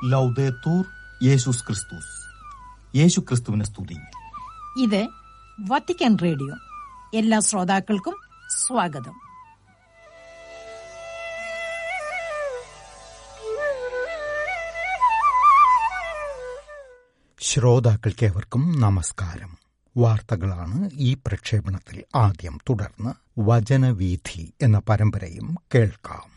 ലൗദേത്തൂർ യേശുസ് ക്രിസ്തുസ് യേശു ക്രിസ്തുവിനെ സ്തുതി ഇത് വത്തിക്കാൻ റേഡിയോ എല്ലാ ശ്രോതാക്കൾക്കും സ്വാഗതം ശ്രോതാക്കൾക്കേവർക്കും നമസ്കാരം വാർത്തകളാണ് ഈ പ്രക്ഷേപണത്തിൽ ആദ്യം തുടർന്ന് വചനവീഥി എന്ന പരമ്പരയും കേൾക്കാം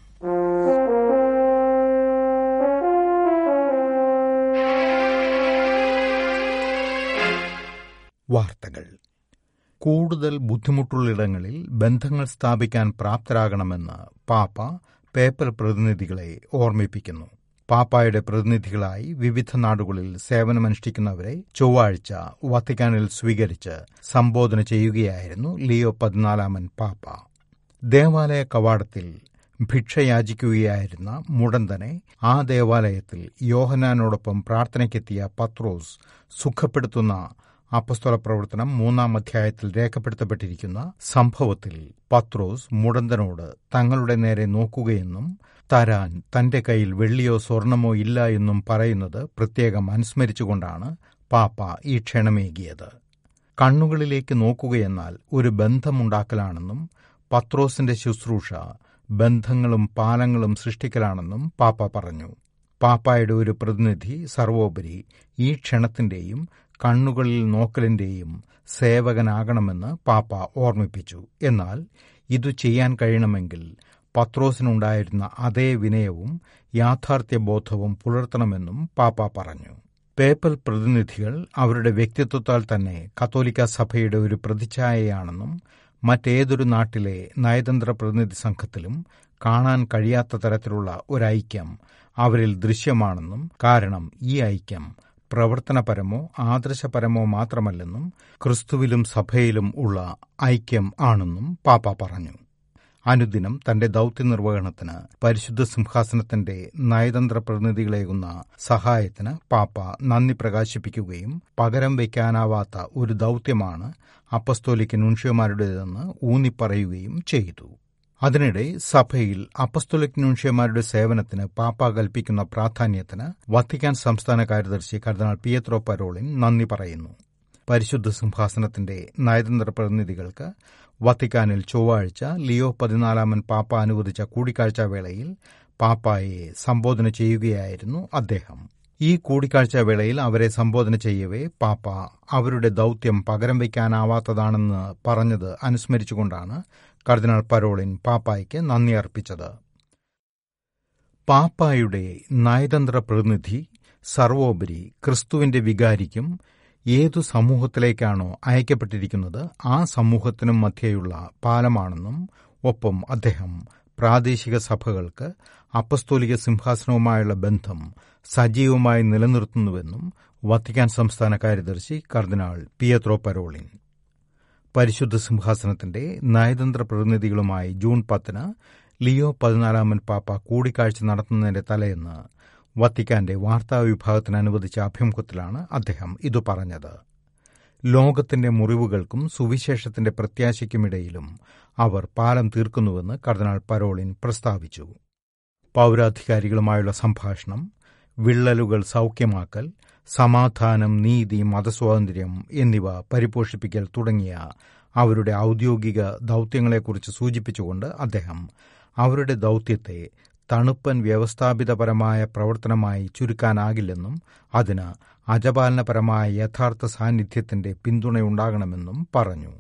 വാർത്തകൾ കൂടുതൽ ബുദ്ധിമുട്ടുള്ളിടങ്ങളിൽ ബന്ധങ്ങൾ സ്ഥാപിക്കാൻ പ്രാപ്തരാകണമെന്ന് പാപ്പ പേപ്പൽ പ്രതിനിധികളെ ഓർമ്മിപ്പിക്കുന്നു പാപ്പായുടെ പ്രതിനിധികളായി വിവിധ നാടുകളിൽ സേവനമനുഷ്ഠിക്കുന്നവരെ ചൊവ്വാഴ്ച വത്തിക്കാനിൽ സ്വീകരിച്ച് സംബോധന ചെയ്യുകയായിരുന്നു ലിയോ പതിനാലാമൻ പാപ്പ ദേവാലയ കവാടത്തിൽ ഭിക്ഷയാചിക്കുകയായിരുന്ന മുടന്തനെ ആ ദേവാലയത്തിൽ യോഹനാനോടൊപ്പം പ്രാർത്ഥനയ്ക്കെത്തിയ പത്രോസ് സുഖപ്പെടുത്തുന്ന അപ്പസ്തോല പ്രവർത്തനം മൂന്നാം അധ്യായത്തിൽ രേഖപ്പെടുത്തപ്പെട്ടിരിക്കുന്ന സംഭവത്തിൽ പത്രോസ് മുടന്തനോട് തങ്ങളുടെ നേരെ നോക്കുകയെന്നും തരാൻ തന്റെ കയ്യിൽ വെള്ളിയോ സ്വർണമോ ഇല്ല എന്നും പറയുന്നത് പ്രത്യേകം അനുസ്മരിച്ചുകൊണ്ടാണ് പാപ്പ ഈ ക്ഷണമേകിയത് കണ്ണുകളിലേക്ക് നോക്കുകയെന്നാൽ ഒരു ബന്ധമുണ്ടാക്കലാണെന്നും പത്രോസിന്റെ ശുശ്രൂഷ ബന്ധങ്ങളും പാലങ്ങളും സൃഷ്ടിക്കലാണെന്നും പാപ്പ പറഞ്ഞു പാപ്പായുടെ ഒരു പ്രതിനിധി സർവോപരി ഈ ക്ഷണത്തിന്റെയും കണ്ണുകളിൽ നോക്കലിന്റെയും സേവകനാകണമെന്ന് പാപ്പ ഓർമ്മിപ്പിച്ചു എന്നാൽ ഇതു ചെയ്യാൻ കഴിയണമെങ്കിൽ പത്രോസിനുണ്ടായിരുന്ന അതേ വിനയവും യാഥാർത്ഥ്യബോധവും പുലർത്തണമെന്നും പാപ്പ പറഞ്ഞു പേപ്പൽ പ്രതിനിധികൾ അവരുടെ വ്യക്തിത്വത്താൽ തന്നെ കത്തോലിക്ക സഭയുടെ ഒരു പ്രതിച്ഛായയാണെന്നും മറ്റേതൊരു നാട്ടിലെ നയതന്ത്ര പ്രതിനിധി സംഘത്തിലും കാണാൻ കഴിയാത്ത തരത്തിലുള്ള ഒരൈക്യം അവരിൽ ദൃശ്യമാണെന്നും കാരണം ഈ ഐക്യം പ്രവർത്തനപരമോ ആദർശപരമോ മാത്രമല്ലെന്നും ക്രിസ്തുവിലും സഭയിലും ഉള്ള ഐക്യം ആണെന്നും പാപ്പ പറഞ്ഞു അനുദിനം തന്റെ ദൌത്യനിർവഹണത്തിന് പരിശുദ്ധ സിംഹാസനത്തിന്റെ നയതന്ത്ര പ്രതിനിധികളേകുന്ന സഹായത്തിന് പാപ്പ നന്ദി പ്രകാശിപ്പിക്കുകയും പകരം വയ്ക്കാനാവാത്ത ഒരു ദൌത്യമാണ് അപ്പസ്തോലിക്ക് നുൻഷ്യമാരുടേതെന്ന് ഊന്നിപ്പറയുകയും ചെയ്തു അതിനിടെ സഭയിൽ അപ്പസ്തോലിക് ന്യൂൻഷ്യമാരുടെ സേവനത്തിന് പാപ്പ കൽപ്പിക്കുന്ന പ്രാധാന്യത്തിന് വത്തിക്കാൻ സംസ്ഥാന കാര്യദർശി കർദിനാൾ പിയത്രോ പരോളിൻ നന്ദി പറയുന്നു പരിശുദ്ധ സിംഹാസനത്തിന്റെ നയതന്ത്ര പ്രതിനിധികൾക്ക് വത്തിക്കാനിൽ ചൊവ്വാഴ്ച ലിയോ പതിനാലാമൻ പാപ്പ അനുവദിച്ച കൂടിക്കാഴ്ച വേളയിൽ പാപ്പായെ സംബോധന ചെയ്യുകയായിരുന്നു അദ്ദേഹം ഈ കൂടിക്കാഴ്ച വേളയിൽ അവരെ സംബോധന ചെയ്യവേ പാപ്പ അവരുടെ ദൌത്യം പകരം വയ്ക്കാനാവാത്തതാണെന്ന് പറഞ്ഞത് അനുസ്മരിച്ചുകൊണ്ടാണ് കർദിനാൾ പരോളിൻ പാപ്പായ്ക്ക് നന്ദി അർപ്പിച്ചത് പാപ്പായുടെ നയതന്ത്ര പ്രതിനിധി സർവോപരി ക്രിസ്തുവിന്റെ വികാരിക്കും ഏതു സമൂഹത്തിലേക്കാണോ അയക്കപ്പെട്ടിരിക്കുന്നത് ആ സമൂഹത്തിനും മധ്യേയുള്ള പാലമാണെന്നും ഒപ്പം അദ്ദേഹം പ്രാദേശിക സഭകൾക്ക് അപ്പസ്തോലിക സിംഹാസനവുമായുള്ള ബന്ധം സജീവമായി നിലനിർത്തുന്നുവെന്നും വത്തിക്കാൻ സംസ്ഥാന കാര്യദർശി കർദിനാൾ പിയത്രോ പരോളിൻ പരിശുദ്ധ സിംഹാസനത്തിന്റെ നയതന്ത്ര പ്രതിനിധികളുമായി ജൂൺ പത്തിന് ലിയോ പതിനാലാമൻ പാപ്പ കൂടിക്കാഴ്ച നടത്തുന്നതിന്റെ തലേന്ന് വത്തിക്കാന്റെ വാർത്താ വിഭാഗത്തിന് അനുവദിച്ച അഭിമുഖത്തിലാണ് അദ്ദേഹം ഇത് പറഞ്ഞത് ലോകത്തിന്റെ മുറിവുകൾക്കും സുവിശേഷത്തിന്റെ പ്രത്യാശയ്ക്കുമിടയിലും അവർ പാലം തീർക്കുന്നുവെന്ന് കർദിനാൾ പരോളിൻ പ്രസ്താവിച്ചു പൌരാധികാരികളുമായുള്ള സംഭാഷണം വിള്ളലുകൾ സൌഖ്യമാക്കൽ സമാധാനം നീതി മതസ്വാതന്ത്ര്യം എന്നിവ പരിപോഷിപ്പിക്കൽ തുടങ്ങിയ അവരുടെ ഔദ്യോഗിക ദൌത്യങ്ങളെക്കുറിച്ച് സൂചിപ്പിച്ചുകൊണ്ട് അദ്ദേഹം അവരുടെ ദൌത്യത്തെ തണുപ്പൻ വ്യവസ്ഥാപിതപരമായ പ്രവർത്തനമായി ചുരുക്കാനാകില്ലെന്നും അതിന് അജപാലനപരമായ യഥാർത്ഥ സാന്നിധ്യത്തിന്റെ പിന്തുണയുണ്ടാകണമെന്നും പറഞ്ഞു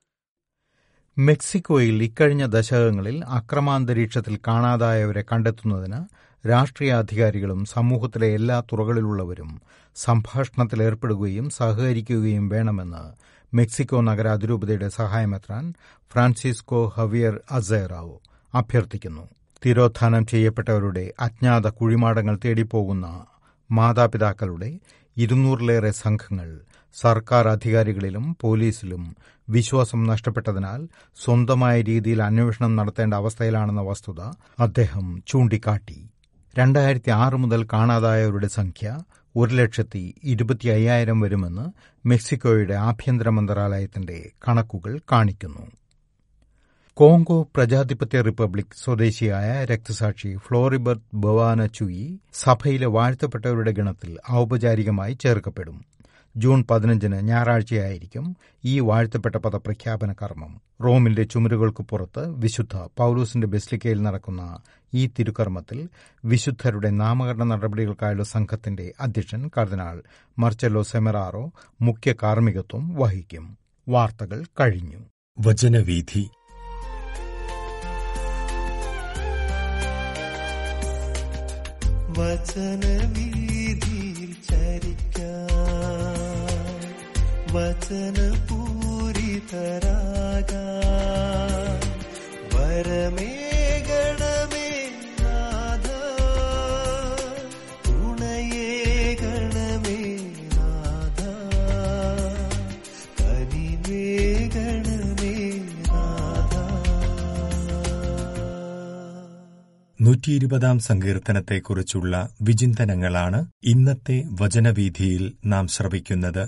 മെക്സിക്കോയിൽ ഇക്കഴിഞ്ഞ ദശകങ്ങളിൽ അക്രമാന്തരീക്ഷത്തിൽ കാണാതായവരെ കണ്ടെത്തുന്നതിന് രാഷ്ട്രീയ അധികാരികളും സമൂഹത്തിലെ എല്ലാ തുറകളിലുള്ളവരും സംഭാഷണത്തിലേർപ്പെടുകയും സഹകരിക്കുകയും വേണമെന്ന് മെക്സിക്കോ നഗര അതിരൂപതയുടെ സഹായമെത്രാൻ ഫ്രാൻസിസ്കോ ഹവിയർ അസേറാവോ അഭ്യർത്ഥിക്കുന്നു തിരോധാനം ചെയ്യപ്പെട്ടവരുടെ അജ്ഞാത കുഴിമാടങ്ങൾ തേടിപ്പോകുന്ന മാതാപിതാക്കളുടെ ഇരുന്നൂറിലേറെ സംഘങ്ങൾ സർക്കാർ അധികാരികളിലും പോലീസിലും വിശ്വാസം നഷ്ടപ്പെട്ടതിനാൽ സ്വന്തമായ രീതിയിൽ അന്വേഷണം നടത്തേണ്ട അവസ്ഥയിലാണെന്ന വസ്തുത അദ്ദേഹം ചൂണ്ടിക്കാട്ടി രണ്ടായിരത്തി ആറ് മുതൽ കാണാതായവരുടെ സംഖ്യ ഒരു ലക്ഷത്തി ഇരുപത്തി അയ്യായിരം വരുമെന്ന് മെക്സിക്കോയുടെ ആഭ്യന്തര മന്ത്രാലയത്തിന്റെ കണക്കുകൾ കാണിക്കുന്നു കോങ്കോ പ്രജാധിപത്യ റിപ്പബ്ലിക് സ്വദേശിയായ രക്തസാക്ഷി ഫ്ലോറിബർട്ട് ബവാന ചുയി സഭയിലെ വാഴ്ത്തപ്പെട്ടവരുടെ ഗണത്തിൽ ഔപചാരികമായി ചേർക്കപ്പെടും ജൂൺ പതിനഞ്ചിന് ഞായറാഴ്ചയായിരിക്കും ഈ വാഴ്ത്തപ്പെട്ട പദപ്രഖ്യാപന കർമ്മം റോമിന്റെ ചുമരുകൾക്ക് പുറത്ത് വിശുദ്ധ പൌലൂസിന്റെ ബെസ്ലിക്കയിൽ നടക്കുന്ന ഈ തിരുക്കർമ്മത്തിൽ വിശുദ്ധരുടെ നാമകരണ നടപടികൾക്കായുള്ള സംഘത്തിന്റെ അധ്യക്ഷൻ കർദിനാൾ മർച്ചല്ലോ സെമറാറോ മുഖ്യ കാർമ്മികത്വം വഹിക്കും വാർത്തകൾ കഴിഞ്ഞു വചനവീഥി വചനവീതിയിൽ ചരിക്കാൻ വചനപൂരിതരാകാൻ വരമേകണമേ നാഥ തുണയേകണമേ നാഥ കനിവേകണമേ നാഥ നൂറ്റിയിരുപതാം സങ്കീർത്തനത്തെക്കുറിച്ചുള്ള വിചിന്തനങ്ങളാണ് ഇന്നത്തെ വചനവീഥിയിൽ നാം ശ്രവിക്കുന്നത്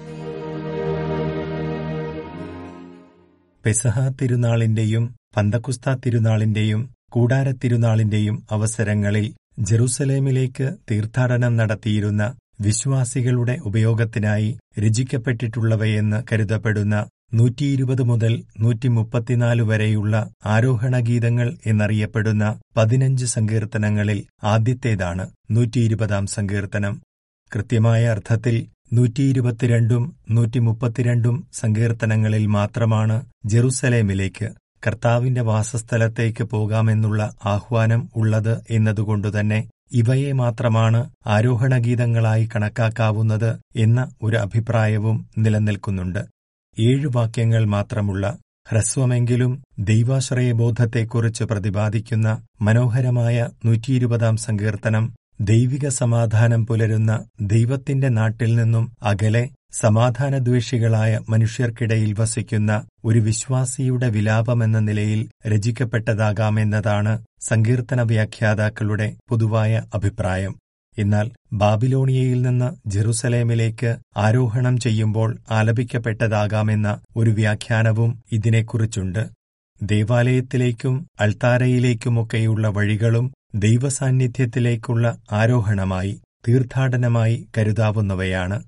പെസഹ തിരുനാളിന്റെയും പന്തക്കുസ്ത തിരുനാളിന്റെയും കൂടാരത്തിരുനാളിന്റെയും അവസരങ്ങളിൽ ജെറുസലേമിലേക്ക് തീർത്ഥാടനം നടത്തിയിരുന്ന വിശ്വാസികളുടെ ഉപയോഗത്തിനായി രചിക്കപ്പെട്ടിട്ടുള്ളവയെന്ന് കരുതപ്പെടുന്ന നൂറ്റിയിരുപത് മുതൽ നൂറ്റി മുപ്പത്തിനാല് വരെയുള്ള ആരോഹണഗീതങ്ങൾ എന്നറിയപ്പെടുന്ന പതിനഞ്ച് സങ്കീർത്തനങ്ങളിൽ ആദ്യത്തേതാണ് നൂറ്റിയിരുപതാം സങ്കീർത്തനം കൃത്യമായ അർത്ഥത്തിൽ നൂറ്റിയിരുപത്തിരണ്ടും നൂറ്റി മുപ്പത്തിരണ്ടും സങ്കീർത്തനങ്ങളിൽ മാത്രമാണ് ജെറുസലേമിലേക്ക് കർത്താവിന്റെ വാസസ്ഥലത്തേക്ക് പോകാമെന്നുള്ള ആഹ്വാനം ഉള്ളത് എന്നതുകൊണ്ടുതന്നെ ഇവയെ മാത്രമാണ് ആരോഹണഗീതങ്ങളായി കണക്കാക്കാവുന്നത് എന്ന ഒരു അഭിപ്രായവും നിലനിൽക്കുന്നുണ്ട് ഏഴു വാക്യങ്ങൾ മാത്രമുള്ള ഹ്രസ്വമെങ്കിലും ദൈവാശ്രയബോധത്തെക്കുറിച്ച് പ്രതിപാദിക്കുന്ന മനോഹരമായ നൂറ്റിയിരുപതാം സങ്കീർത്തനം ദൈവിക സമാധാനം പുലരുന്ന ദൈവത്തിന്റെ നാട്ടിൽ നിന്നും അകലെ സമാധാനദ്വേഷികളായ മനുഷ്യർക്കിടയിൽ വസിക്കുന്ന ഒരു വിശ്വാസിയുടെ വിലാപമെന്ന നിലയിൽ രചിക്കപ്പെട്ടതാകാമെന്നതാണ് സങ്കീർത്തന വ്യാഖ്യാതാക്കളുടെ പൊതുവായ അഭിപ്രായം എന്നാൽ ബാബിലോണിയയിൽ നിന്ന് ജെറുസലേമിലേക്ക് ആരോഹണം ചെയ്യുമ്പോൾ ആലപിക്കപ്പെട്ടതാകാമെന്ന ഒരു വ്യാഖ്യാനവും ഇതിനെക്കുറിച്ചുണ്ട് ദേവാലയത്തിലേക്കും അൾത്താരയിലേക്കുമൊക്കെയുള്ള വഴികളും ദൈവസാന്നിധ്യത്തിലേക്കുള്ള ആരോഹണമായി തീർത്ഥാടനമായി കരുതാവുന്നവയാണ്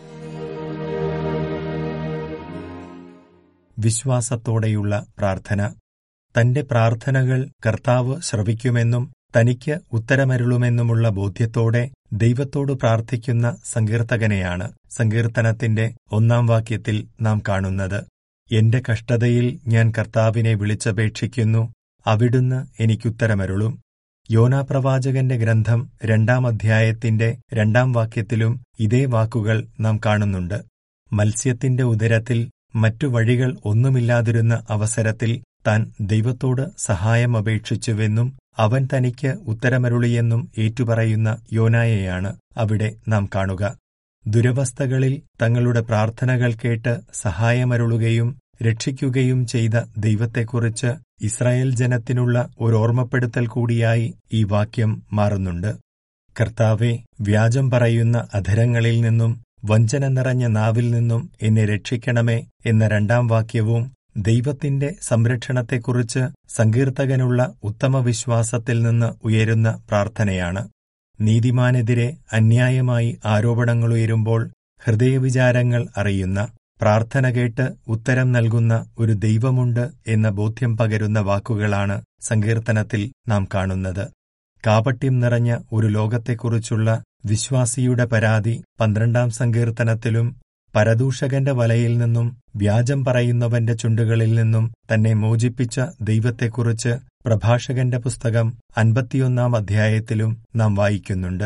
വിശ്വാസത്തോടെയുള്ള പ്രാർത്ഥന തന്റെ പ്രാർത്ഥനകൾ കർത്താവ് ശ്രവിക്കുമെന്നും തനിക്ക് ഉത്തരമരുളുമെന്നുമുള്ള ബോധ്യത്തോടെ ദൈവത്തോട് പ്രാർത്ഥിക്കുന്ന സങ്കീർത്തകനെയാണ് സങ്കീർത്തനത്തിന്റെ ഒന്നാം വാക്യത്തിൽ നാം കാണുന്നത് എന്റെ കഷ്ടതയിൽ ഞാൻ കർത്താവിനെ വിളിച്ചപേക്ഷിക്കുന്നു അവിടുന്ന് എനിക്കുത്തരമരുളും യോനാപ്രവാചകന്റെ ഗ്രന്ഥം രണ്ടാം അധ്യായത്തിന്റെ രണ്ടാം വാക്യത്തിലും ഇതേ വാക്കുകൾ നാം കാണുന്നുണ്ട് മത്സ്യത്തിന്റെ ഉദരത്തിൽ മറ്റു വഴികൾ ഒന്നുമില്ലാതിരുന്ന അവസരത്തിൽ താൻ ദൈവത്തോട് സഹായം അപേക്ഷിച്ചുവെന്നും അവൻ തനിക്ക് ഉത്തരമരുളിയെന്നും ഏറ്റുപറയുന്ന യോനായെയാണ് അവിടെ നാം കാണുക ദുരവസ്ഥകളിൽ തങ്ങളുടെ പ്രാർത്ഥനകൾ കേട്ട് സഹായമരുളുകയും രക്ഷിക്കുകയും ചെയ്ത ദൈവത്തെക്കുറിച്ച് ഇസ്രായേൽ ജനത്തിനുള്ള ഒരു ഓർമ്മപ്പെടുത്തൽ കൂടിയായി ഈ വാക്യം മാറുന്നുണ്ട് കർത്താവെ വ്യാജം പറയുന്ന അധരങ്ങളിൽ നിന്നും വഞ്ചന നിറഞ്ഞ നാവിൽ നിന്നും എന്നെ രക്ഷിക്കണമേ എന്ന രണ്ടാം വാക്യവും ദൈവത്തിന്റെ സംരക്ഷണത്തെക്കുറിച്ച് സങ്കീർത്തകനുള്ള ഉത്തമ വിശ്വാസത്തിൽ നിന്ന് ഉയരുന്ന പ്രാർത്ഥനയാണ് നീതിമാനെതിരെ അന്യായമായി ആരോപണങ്ങളുയരുമ്പോൾ ഹൃദയവിചാരങ്ങൾ അറിയുന്ന പ്രാർത്ഥന കേട്ട് ഉത്തരം നൽകുന്ന ഒരു ദൈവമുണ്ട് എന്ന ബോധ്യം പകരുന്ന വാക്കുകളാണ് സങ്കീർത്തനത്തിൽ നാം കാണുന്നത് കാപട്യം നിറഞ്ഞ ഒരു ലോകത്തെക്കുറിച്ചുള്ള വിശ്വാസിയുടെ പരാതി പന്ത്രണ്ടാം സങ്കീർത്തനത്തിലും പരദൂഷകന്റെ വലയിൽ നിന്നും വ്യാജം പറയുന്നവന്റെ ചുണ്ടുകളിൽ നിന്നും തന്നെ മോചിപ്പിച്ച ദൈവത്തെക്കുറിച്ച് പ്രഭാഷകന്റെ പുസ്തകം അൻപത്തിയൊന്നാം അധ്യായത്തിലും നാം വായിക്കുന്നുണ്ട്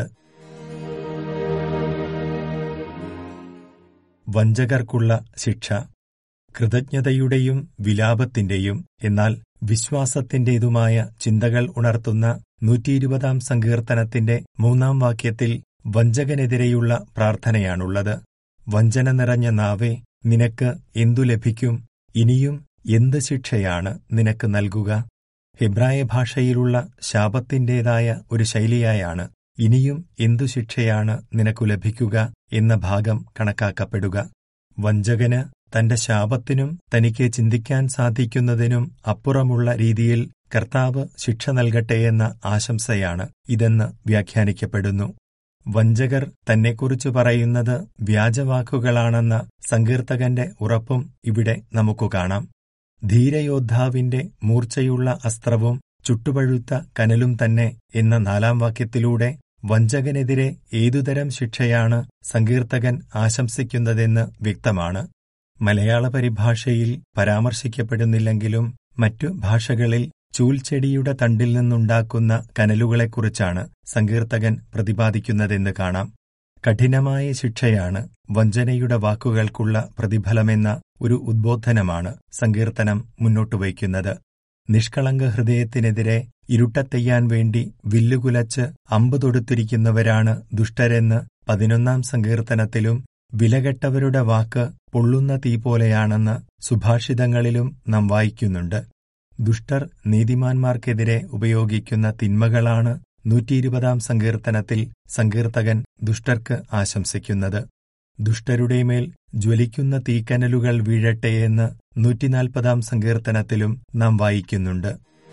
വഞ്ചകർക്കുള്ള ശിക്ഷ കൃതജ്ഞതയുടെയും വിലാപത്തിന്റെയും എന്നാൽ വിശ്വാസത്തിന്റേതുമായ ചിന്തകൾ ഉണർത്തുന്ന നൂറ്റിയിരുപതാം സങ്കീർത്തനത്തിന്റെ മൂന്നാം വാക്യത്തിൽ വഞ്ചകനെതിരെയുള്ള പ്രാർത്ഥനയാണുള്ളത് വഞ്ചന നിറഞ്ഞ നാവേ നിനക്ക് എന്തു ലഭിക്കും ഇനിയും എന്ത് ശിക്ഷയാണ് നിനക്ക് നൽകുക ഹെബ്രായ ഭാഷയിലുള്ള ശാപത്തിന്റേതായ ഒരു ശൈലിയായാണ് ഇനിയും എന്തു ശിക്ഷയാണ് നിനക്കു ലഭിക്കുക എന്ന ഭാഗം കണക്കാക്കപ്പെടുക വഞ്ചകന് തന്റെ ശാപത്തിനും തനിക്ക് ചിന്തിക്കാൻ സാധിക്കുന്നതിനും അപ്പുറമുള്ള രീതിയിൽ കർത്താവ് ശിക്ഷ നൽകട്ടെയെന്ന ആശംസയാണ് ഇതെന്ന് വ്യാഖ്യാനിക്കപ്പെടുന്നു വഞ്ചകർ തന്നെക്കുറിച്ച് പറയുന്നത് വ്യാജവാക്കുകളാണെന്ന സങ്കീർത്തകന്റെ ഉറപ്പും ഇവിടെ നമുക്കു കാണാം ധീരയോദ്ധാവിന്റെ മൂർച്ചയുള്ള അസ്ത്രവും ചുട്ടുപഴുത്ത കനലും തന്നെ എന്ന നാലാം വാക്യത്തിലൂടെ വഞ്ചകനെതിരെ ഏതുതരം ശിക്ഷയാണ് സങ്കീർത്തകൻ ആശംസിക്കുന്നതെന്ന് വ്യക്തമാണ് മലയാള പരിഭാഷയിൽ പരാമർശിക്കപ്പെടുന്നില്ലെങ്കിലും മറ്റു ഭാഷകളിൽ ചൂൽച്ചെടിയുടെ തണ്ടിൽ നിന്നുണ്ടാക്കുന്ന കനലുകളെക്കുറിച്ചാണ് സങ്കീർത്തകൻ പ്രതിപാദിക്കുന്നതെന്ന് കാണാം കഠിനമായ ശിക്ഷയാണ് വഞ്ചനയുടെ വാക്കുകൾക്കുള്ള പ്രതിഫലമെന്ന ഒരു ഉദ്ബോധനമാണ് സങ്കീർത്തനം മുന്നോട്ടുവയ്ക്കുന്നത് നിഷ്കളങ്ക ഹൃദയത്തിനെതിരെ ഇരുട്ടത്തെയ്യാൻ വേണ്ടി വില്ലുകുലച്ച് അമ്പ് തൊടുത്തിരിക്കുന്നവരാണ് ദുഷ്ടരെന്ന് പതിനൊന്നാം സങ്കീർത്തനത്തിലും വിലകെട്ടവരുടെ വാക്ക് പൊള്ളുന്ന തീ പോലെയാണെന്ന് സുഭാഷിതങ്ങളിലും നാം വായിക്കുന്നുണ്ട് ദുഷ്ടർ നീതിമാന്മാർക്കെതിരെ ഉപയോഗിക്കുന്ന തിന്മകളാണ് നൂറ്റിയിരുപതാം സങ്കീർത്തനത്തിൽ സങ്കീർത്തകൻ ദുഷ്ടർക്ക് ആശംസിക്കുന്നത് ദുഷ്ടരുടെ മേൽ ജ്വലിക്കുന്ന തീക്കനലുകൾ വീഴട്ടെയെന്ന് നൂറ്റിനാൽപ്പതാം സങ്കീർത്തനത്തിലും നാം വായിക്കുന്നുണ്ട്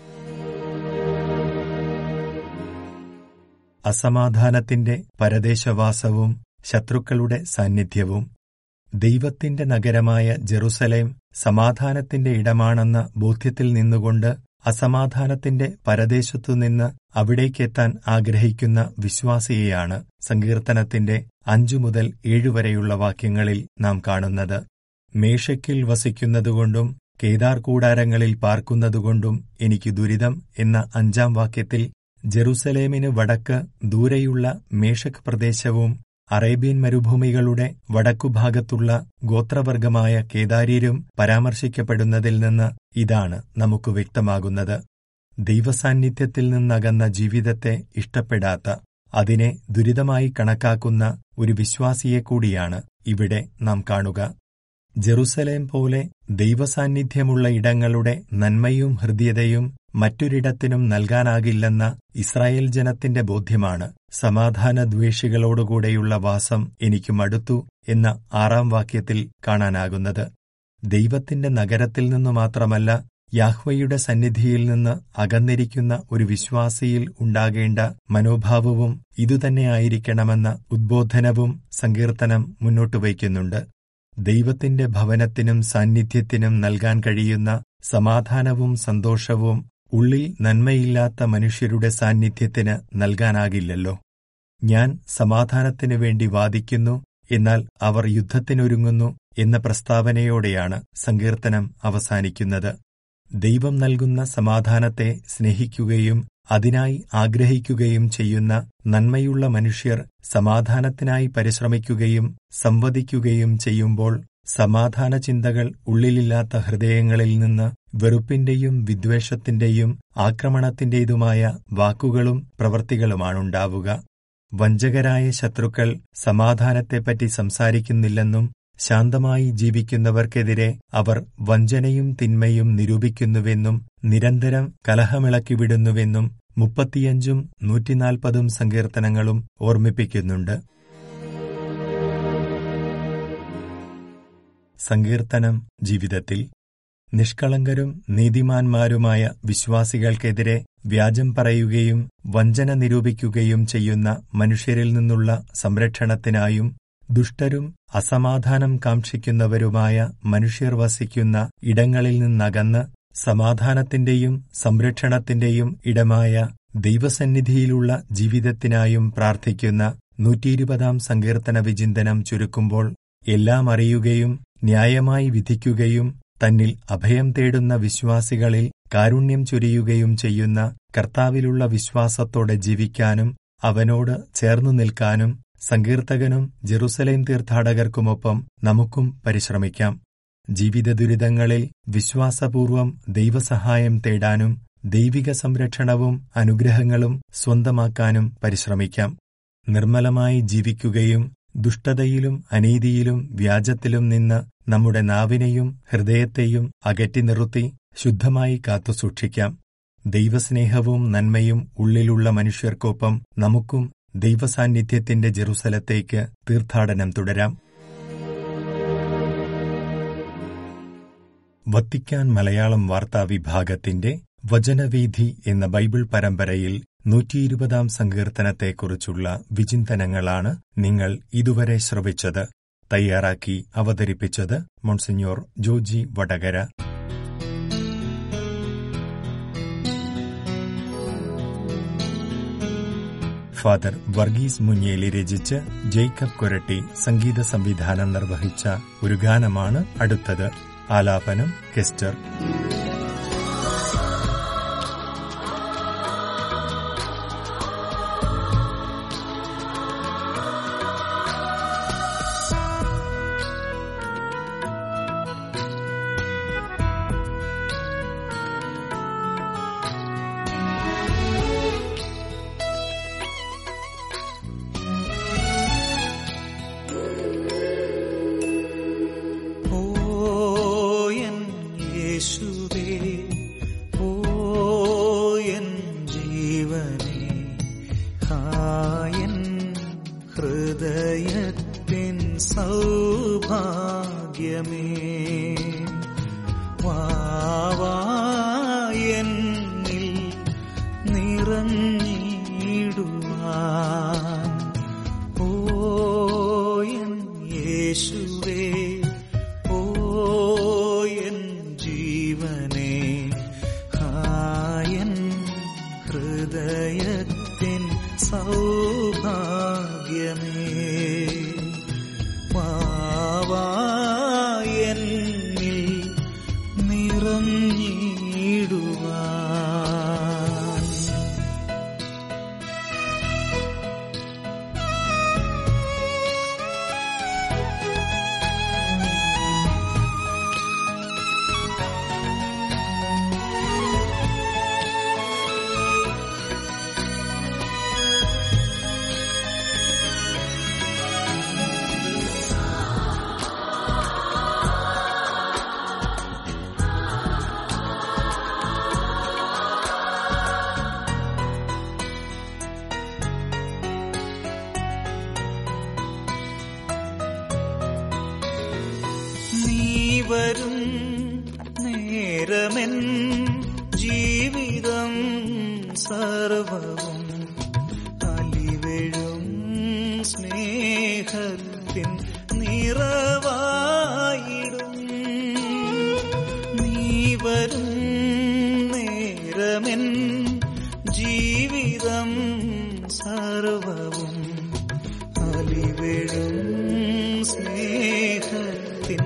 അസമാധാനത്തിന്റെ പരദേശവാസവും ശത്രുക്കളുടെ സാന്നിധ്യവും ദൈവത്തിന്റെ നഗരമായ ജെറുസലേം സമാധാനത്തിന്റെ ഇടമാണെന്ന ബോധ്യത്തിൽ നിന്നുകൊണ്ട് അസമാധാനത്തിന്റെ പരദേശത്തുനിന്ന് അവിടേക്കെത്താൻ ആഗ്രഹിക്കുന്ന വിശ്വാസിയെയാണ് സങ്കീർത്തനത്തിന്റെ അഞ്ചു മുതൽ ഏഴുവരെയുള്ള വാക്യങ്ങളിൽ നാം കാണുന്നത് മേഷയ്ക്കിൽ വസിക്കുന്നതുകൊണ്ടും കേദാർ കൂടാരങ്ങളിൽ പാർക്കുന്നതുകൊണ്ടും എനിക്ക് ദുരിതം എന്ന അഞ്ചാം വാക്യത്തിൽ ജെറുസലേമിന് വടക്ക് ദൂരെയുള്ള മേഷക് പ്രദേശവും അറേബ്യൻ മരുഭൂമികളുടെ വടക്കുഭാഗത്തുള്ള ഗോത്രവർഗമായ കേദാര്യരും പരാമർശിക്കപ്പെടുന്നതിൽ നിന്ന് ഇതാണ് നമുക്ക് വ്യക്തമാകുന്നത് ദൈവസാന്നിധ്യത്തിൽ നിന്നകന്ന ജീവിതത്തെ ഇഷ്ടപ്പെടാത്ത അതിനെ ദുരിതമായി കണക്കാക്കുന്ന ഒരു വിശ്വാസിയെ കൂടിയാണ് ഇവിടെ നാം കാണുക ജെറുസലേം പോലെ ദൈവസാന്നിധ്യമുള്ള ഇടങ്ങളുടെ നന്മയും ഹൃദ്യതയും മറ്റൊരിടത്തിനും നൽകാനാകില്ലെന്ന ഇസ്രായേൽ ജനത്തിന്റെ ബോധ്യമാണ് സമാധാന ദ്വേഷികളോടുകൂടെയുള്ള വാസം എനിക്ക് മടുത്തു എന്ന ആറാം വാക്യത്തിൽ കാണാനാകുന്നത് ദൈവത്തിന്റെ നഗരത്തിൽ നിന്നു മാത്രമല്ല യാഹ്വയുടെ സന്നിധിയിൽ നിന്ന് അകന്നിരിക്കുന്ന ഒരു വിശ്വാസിയിൽ ഉണ്ടാകേണ്ട മനോഭാവവും ഇതുതന്നെയായിരിക്കണമെന്ന ഉദ്ബോധനവും സങ്കീർത്തനം മുന്നോട്ടു വയ്ക്കുന്നുണ്ട് ദൈവത്തിന്റെ ഭവനത്തിനും സാന്നിധ്യത്തിനും നൽകാൻ കഴിയുന്ന സമാധാനവും സന്തോഷവും ഉള്ളിൽ നന്മയില്ലാത്ത മനുഷ്യരുടെ സാന്നിധ്യത്തിന് നൽകാനാകില്ലല്ലോ ഞാൻ സമാധാനത്തിനു വേണ്ടി വാദിക്കുന്നു എന്നാൽ അവർ യുദ്ധത്തിനൊരുങ്ങുന്നു എന്ന പ്രസ്താവനയോടെയാണ് സങ്കീർത്തനം അവസാനിക്കുന്നത് ദൈവം നൽകുന്ന സമാധാനത്തെ സ്നേഹിക്കുകയും അതിനായി ആഗ്രഹിക്കുകയും ചെയ്യുന്ന നന്മയുള്ള മനുഷ്യർ സമാധാനത്തിനായി പരിശ്രമിക്കുകയും സംവദിക്കുകയും ചെയ്യുമ്പോൾ സമാധാന ചിന്തകൾ ഉള്ളിലില്ലാത്ത ഹൃദയങ്ങളിൽ നിന്ന് വെറുപ്പിന്റെയും വിദ്വേഷത്തിന്റെയും ആക്രമണത്തിന്റേതുമായ വാക്കുകളും പ്രവൃത്തികളുമാണുണ്ടാവുക വഞ്ചകരായ ശത്രുക്കൾ സമാധാനത്തെപ്പറ്റി സംസാരിക്കുന്നില്ലെന്നും ശാന്തമായി ജീവിക്കുന്നവർക്കെതിരെ അവർ വഞ്ചനയും തിന്മയും നിരൂപിക്കുന്നുവെന്നും നിരന്തരം കലഹമിളക്കിവിടുന്നുവെന്നും മുപ്പത്തിയഞ്ചും നൂറ്റിനാൽപ്പതും സങ്കീർത്തനങ്ങളും ഓർമ്മിപ്പിക്കുന്നുണ്ട് സങ്കീർത്തനം ജീവിതത്തിൽ നിഷ്കളങ്കരും നീതിമാന്മാരുമായ വിശ്വാസികൾക്കെതിരെ വ്യാജം പറയുകയും വഞ്ചന നിരൂപിക്കുകയും ചെയ്യുന്ന മനുഷ്യരിൽ നിന്നുള്ള സംരക്ഷണത്തിനായും ദുഷ്ടരും അസമാധാനം കാക്ഷിക്കുന്നവരുമായ മനുഷ്യർ വസിക്കുന്ന ഇടങ്ങളിൽ നിന്നകന്ന് സമാധാനത്തിന്റെയും സംരക്ഷണത്തിന്റെയും ഇടമായ ദൈവസന്നിധിയിലുള്ള ജീവിതത്തിനായും പ്രാർത്ഥിക്കുന്ന നൂറ്റിയിരുപതാം സങ്കീർത്തന വിചിന്തനം ചുരുക്കുമ്പോൾ എല്ലാം അറിയുകയും ന്യായമായി വിധിക്കുകയും തന്നിൽ അഭയം തേടുന്ന വിശ്വാസികളിൽ കാരുണ്യം ചൊരിയുകയും ചെയ്യുന്ന കർത്താവിലുള്ള വിശ്വാസത്തോടെ ജീവിക്കാനും അവനോട് ചേർന്നു നിൽക്കാനും സങ്കീർത്തകനും ജെറുസലേം തീർത്ഥാടകർക്കുമൊപ്പം നമുക്കും പരിശ്രമിക്കാം ജീവിത ദുരിതങ്ങളിൽ വിശ്വാസപൂർവം ദൈവസഹായം തേടാനും ദൈവിക സംരക്ഷണവും അനുഗ്രഹങ്ങളും സ്വന്തമാക്കാനും പരിശ്രമിക്കാം നിർമ്മലമായി ജീവിക്കുകയും ദുഷ്ടതയിലും അനീതിയിലും വ്യാജത്തിലും നിന്ന് നമ്മുടെ നാവിനെയും ഹൃദയത്തെയും അകറ്റി നിർത്തി ശുദ്ധമായി കാത്തുസൂക്ഷിക്കാം ദൈവസ്നേഹവും നന്മയും ഉള്ളിലുള്ള മനുഷ്യർക്കൊപ്പം നമുക്കും ദൈവസാന്നിധ്യത്തിന്റെ ജെറുസലത്തേക്ക് തീർത്ഥാടനം തുടരാം വത്തിക്കാൻ മലയാളം വാർത്താ വിഭാഗത്തിന്റെ വചനവീഥി എന്ന ബൈബിൾ പരമ്പരയിൽ നൂറ്റിയിരുപതാം സങ്കീർത്തനത്തെക്കുറിച്ചുള്ള വിചിന്തനങ്ങളാണ് നിങ്ങൾ ഇതുവരെ ശ്രവിച്ചത് തയ്യാറാക്കി അവതരിപ്പിച്ചത് മോൺസിഞ്ഞോർ ജോജി വടകര ഫാദർ വർഗീസ് മുഞ്ഞേലി രചിച്ച് ജേക്കബ് കൊരട്ടി സംഗീത സംവിധാനം നിർവഹിച്ച ഒരു ഗാനമാണ് അടുത്തത് ആലാപനം കെസ്റ്റർ ഓയൻ യേശുവേ ഓയൻ ജീവനേ ഹായൻ ഹൃദയത്തിൻ സൗഭാഗ്യമേ വാവായെന്നിൽ നിറഞ്ഞിടുവാൻ ഓയൻ യേശുവേ ഓയൻ ജീവനേ ഹായൻ ഹൃദയത്തിൻ സൗഭാഗ്യമേ വാവായെന്നിൽ നിറഞ്ഞിടുവാൻ നീ വരും നേരമെൻ ജീവിതം സർവവും അലിവെഴും സ്നേഹത്തിൻ നിറവായിടും നീ വരും നേരമെൻ ജീവിതം സർവവും അലിവെഴും സ്നേഹത്തിൻ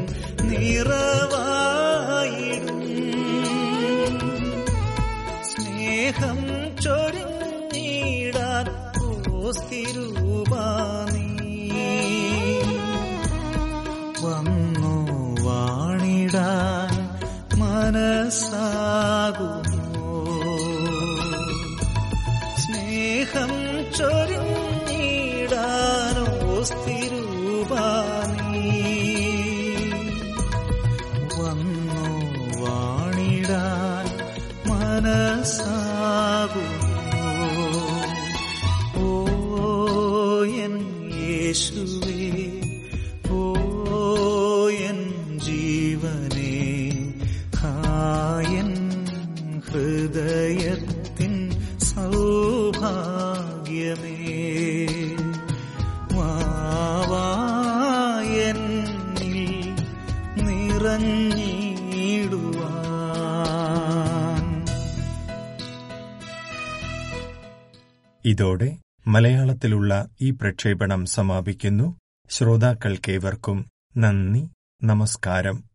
നിറവായിടും സ്നേഹം ചൊരിഞ്ഞിടാൻ ഓസ്തിരൂപാനീ വന്നു വാണിടാൻ മനസ്സാകുമോ സ്നേഹം ചൊരിഞ്ഞിടാനോ സ്ഥിരൂപാനീ വന്നു വാണിടാൻ മനസ്സാകുമോ ഓ എൻ യേശുവേ ഓ എൻ ജീവനേ ഹായൻ ഹൃദയത്തിൻ സൗഭാഗ്യമേ വാവായെന്നിൽ നിറഞ്ഞിടുവാൻ ഇതോടെ മലയാളത്തിലുള്ള ഈ പ്രക്ഷേപണം സമാപിക്കുന്നു ശ്രോതാക്കൾക്കേവർക്കും നന്ദി നമസ്കാരം